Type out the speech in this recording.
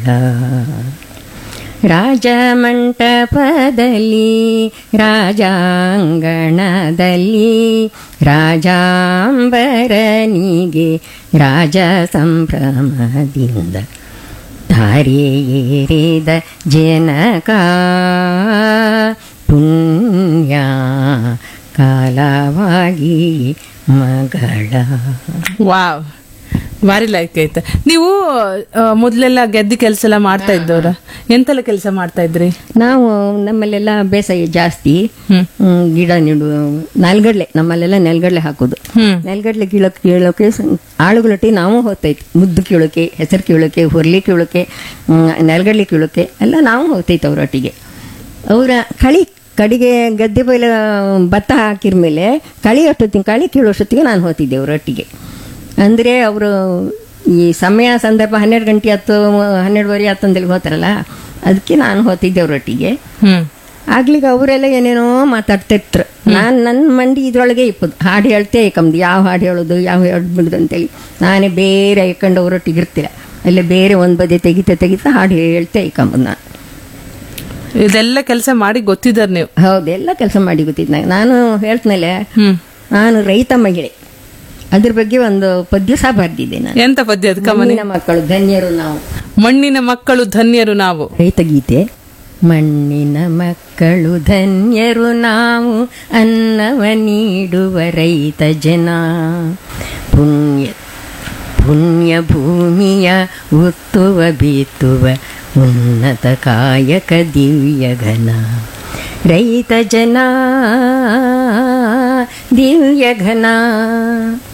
ರಾಜಮಂಟಪದಲ್ಲಿ ರಾಜಾಂಗಣದಲ್ಲಿ ರಾಜಾಂಬರನಿಗೆ ರಾಜ ಸಂಭ್ರಮದಿಂದ ಧಾರೆ ಏರಿದ ಜನಕ ಪುಣ್ಯ ಕಾಲವಾಗಿ ಮಗಳ ವಾವ್ ಭಾರಿ ಲೈಕ್ ಐತೆ ನೀವು ಆ, ಮೊದ್ಲೆಲ್ಲ ಗೆದ್ದಿ ಕೆಲಸ ಎಲ್ಲ ಮಾಡ್ತಾ ಇದ್ದವ್ರ ಎಂತೆಲ್ಲ ಕೆಲಸ ಮಾಡ್ತಾ ಇದ್ರಿ ನಾವು ನಮ್ಮಲ್ಲೆಲ್ಲ ಬೇಸಾಯ ಜಾಸ್ತಿ ಹ್ಮ್. ಹ್ಮ್, ಗಿಡ ನೆಡು ನೆಲ್ಗಡ್ಲೆ ನಮ್ಮಲ್ಲೆಲ್ಲ ನೆಲ್ಗಡ್ಲೆ ಹಾಕೋದು ಹ್ಮ್ ನೆಲ್ಗಡ್ಲೆ ಕೀಳಕ್ ಕೀಳೋಕೆ ಸ- ಆಳುಗಳೊಟ್ಟಿ ನಾವು ಹೋಗ್ತೈತಿ ಮುದ್ದು ಕೀಳೋಕೆ ಹೆಸರು ಕೀಳೋಕೆ ಹುರ್ಲಿ ಕೀಳೋಕೆ ಹ್ಮ್, ನೆಲ್ಗಡ್ಲೆ ಕೀಳೋಕೆ ಎಲ್ಲ ನಾವು ಹೋಗ್ತೈತಿ ಅವರೊಟ್ಟಿಗೆ ಅವರ ಕಳಿ ಕಡಿಗೆ ಗದ್ದೆ ಬೈಲ ಭತ್ತ ಹಾಕಿರ್ಮೇಲೆ ಕಳಿ ಅಷ್ಟೊತ್ತಿಗೆ ಕಳಿ ಕೀಳೋಷ್ಟೊತ್ತಿಗೆ ನಾನು ಹೋಗ್ತಿದ್ದೆ ಅವರೊಟ್ಟಿಗೆ ಅಂದರೆ ಅವರು ಈ ಸಮಯ ಸಂದರ್ಭ ಹನ್ನೆರಡು ಗಂಟೆ ಹತ್ತು ಹನ್ನೆರಡುವರೆ ಹತ್ತು ಅಂತೇಳಿ ಹೋಗ್ತಾರಲ್ಲ ಅದಕ್ಕೆ ನಾನು ಹೋಗ್ತಿದ್ದೆ ಅವರೊಟ್ಟಿಗೆ ಹ್ಮ್ ಆಗ್ಲಿಗೆ ಅವರೆಲ್ಲ ಏನೇನೋ ಮಾತಾಡ್ತಿರ್ತಾರೆ ನಾನು ನನ್ನ ಮಂಡಿ ಇದ್ರೊಳಗೆ ಇಪ್ಪದು ಹಾಡು ಹೇಳ್ತೇ ಏಕಮ್ದು ಯಾವ ಹಾಡು ಹೇಳೋದು ಯಾವ ಹೇಳ್ಬಿಡುದು ಅಂತೇಳಿ ನಾನೇ ಬೇರೆ ಇಕ್ಕೊಂಡು ಅವರೊಟ್ಟಿಗೆ ಇರ್ತಿಲ್ಲ ಅಲ್ಲೇ ಬೇರೆ ಒಂದು ಬದಿ ತೆಗಿತಾ ತೆಗಿತಾ ಹಾಡು ಹೇಳ್ತೇ ಇಕ್ಕಂಬುದು ನಾನು ಇದೆಲ್ಲ ಕೆಲಸ ಮಾಡಿ ಗೊತ್ತಿದ್ದಾರ ನೀವು ಹೌದು ಎಲ್ಲ ಕೆಲಸ ಮಾಡಿ ಗೊತ್ತಿದ್ದು ನಂಗೆ ನಾನು ಹೇಳ್ತನಲ್ಲ ಹ್ಮ್ ನಾನು ರೈತ ಮಹಿಳೆ ಅದ್ರ ಬಗ್ಗೆ ಒಂದು ಪದ್ಯ ಸಹ ಬರ್ದಿದ್ದೆ ನಾನು ಎಂತ ಪದ್ಯ ಅದು ಕಮನಿ ಮಣ್ಣಿನ ಮಕ್ಕಳು ಧನ್ಯರು ನಾವು ಮಣ್ಣಿನ ಮಕ್ಕಳು ಧನ್ಯರು ನಾವು ರೈತ ಗೀತೆ ಮಣ್ಣಿನ ಮಕ್ಕಳು ಧನ್ಯರು ನಾವು ಅನ್ನವ ನೀಡುವ ರೈತ ಜನ ಪುಣ್ಯ ಪುಣ್ಯ ಭೂಮಿಯ ಉತ್ತುವ ಬೀತುವ ಉನ್ನತ ಕಾಯಕ ದಿವ್ಯ ಘನ ರೈತ ಜನ ದಿವ್ಯ ಘನ